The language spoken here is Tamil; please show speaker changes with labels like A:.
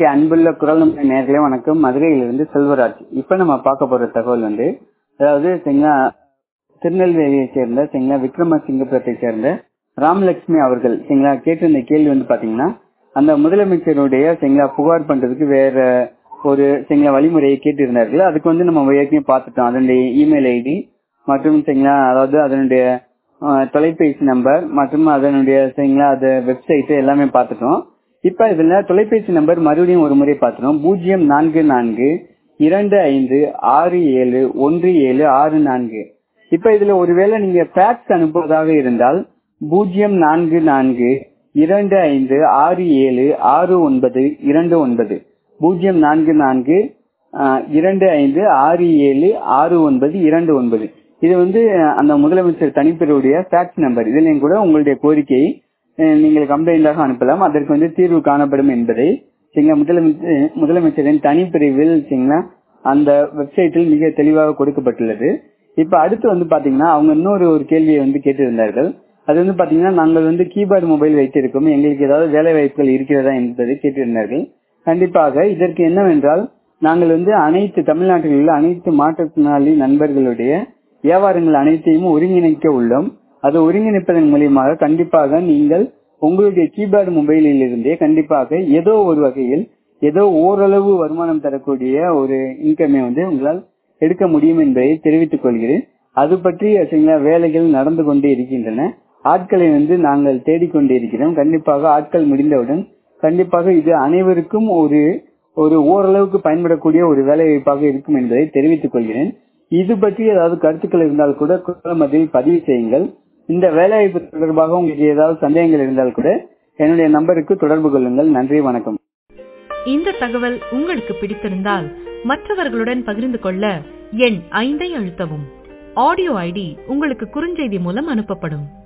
A: ஓகே அன்புள்ள குரல் நம்பர் நேர்களே வணக்கம் மதுரையிலிருந்து செல்வராஜ் இப்ப நம்ம பார்க்க போற தகவல் வந்து அதாவது சரிங்களா திருநெல்வேலியை சேர்ந்த சரிங்களா விக்ரமசிங்கபுரத்தை சேர்ந்த ராமலட்சுமி அவர்கள் சரிங்களா கேட்டிருந்த கேள்வி வந்து பாத்தீங்கன்னா அந்த முதலமைச்சருடைய சரிங்களா புகார் பண்றதுக்கு வேற ஒரு சரிங்களா வழிமுறையை கேட்டிருந்தார்கள் அதுக்கு வந்து நம்ம ஏற்கனவே பார்த்துட்டோம் அதனுடைய இமெயில் ஐடி மற்றும் சரிங்களா அதாவது அதனுடைய அஹ், தொலைபேசி நம்பர் மற்றும் அதனுடைய சரிங்களா அது வெப்சைட் எல்லாமே பார்த்துட்டோம் இப்ப இதுல தொலைபேசி நம்பர் மறுபடியும் ஒரு முறை பார்த்துட்டோம் பூஜ்ஜியம் நான்கு நான்கு இரண்டு ஐந்து ஆறு ஏழு ஒன்று ஏழு ஆறு நான்கு இப்ப இதுல ஒருவேளை நீங்க ஃபேக்ஸ் அனுப்புவதாக இருந்தால் பூஜ்ஜியம் நான்கு நான்கு இரண்டு ஐந்து ஆறு ஏழு ஆறு ஒன்பது இரண்டு ஒன்பது பூஜ்ஜியம் நான்கு நான்கு ஆஹ், இரண்டு ஐந்து ஆறு ஏழு ஆறு ஒன்பது இரண்டு ஒன்பது இது வந்து அஹ், அந்த முதலமைச்சர் தனிப்பிரிவுடைய ஃபேக்ஸ் நம்பர் இதுலயும் கூட உங்களுடைய கோரிக்கையை அஹ், நீங்கள் கம்ப்ளைண்டாக அனுப்பலாம் அதற்கு வந்து தீர்வு காணப்படும் என்பதை சரிங்களா முதலமைச்சர் முதலமைச்சரின் தனிப்பிரிவில் சரிங்களா அந்த வெப்சைட்டில் மிக தெளிவாக கொடுக்கப்பட்டுள்ளது இப்ப அடுத்து வந்து பாத்தீங்கன்னா அவங்க இன்னொரு ஒரு கேள்வியை வந்து கேட்டிருந்தார்கள் அது வந்து பாத்தீங்கன்னா நாங்கள் வந்து கீபோர்டு மொபைல் வைத்திருக்கோம் எங்களுக்கு ஏதாவது வேலை வாய்ப்புகள் இருக்கிறதா என்பதை கேட்டிருந்தார்கள் கண்டிப்பாக இதற்கு என்னவென்றால் நாங்கள் வந்து அனைத்து தமிழ்நாட்டில் உள்ள அனைத்து மாற்றுத்திறனாளி நண்பர்களுடைய வியாபாரங்கள் அனைத்தையும் ஒருங்கிணைக்க உள்ளோம் அதை ஒருங்கிணைப்பதன் மூலியமாக கண்டிப்பாக நீங்கள் உங்களுடைய கீபோர்டு மொபைலில் இருந்தே கண்டிப்பாக ஏதோ ஒரு வகையில் ஏதோ ஓரளவு வருமானம் தரக்கூடிய ஒரு இன்கமை வந்து உங்களால் எடுக்க முடியும் என்பதை தெரிவித்துக் கொள்கிறேன் அது பற்றி சரிங்களா வேலைகள் நடந்து கொண்டே இருக்கின்றன ஆட்களை வந்து நாங்கள் தேடிக்கொண்டே இருக்கிறோம் கண்டிப்பாக ஆட்கள் முடிந்தவுடன் கண்டிப்பாக இது அனைவருக்கும் ஒரு ஒரு ஓரளவுக்கு பயன்படக்கூடிய ஒரு வேலை வாய்ப்பாக இருக்கும் என்பதை தெரிவித்துக் கொள்கிறேன் இது பற்றி ஏதாவது கருத்துக்கள் இருந்தால் கூட குரல் பதிவு செய்யுங்கள் இந்த வேலைவாய்ப்பு தொடர்பாக உங்களுக்கு ஏதாவது சந்தேகங்கள் இருந்தால் கூட என்னுடைய நம்பருக்கு தொடர்பு கொள்ளுங்கள் நன்றி வணக்கம்
B: இந்த தகவல் உங்களுக்கு பிடித்திருந்தால் மற்றவர்களுடன் பகிர்ந்து கொள்ள எண் ஐந்தை அழுத்தவும் ஆடியோ ஐடி உங்களுக்கு குறுஞ்செய்தி மூலம் அனுப்பப்படும்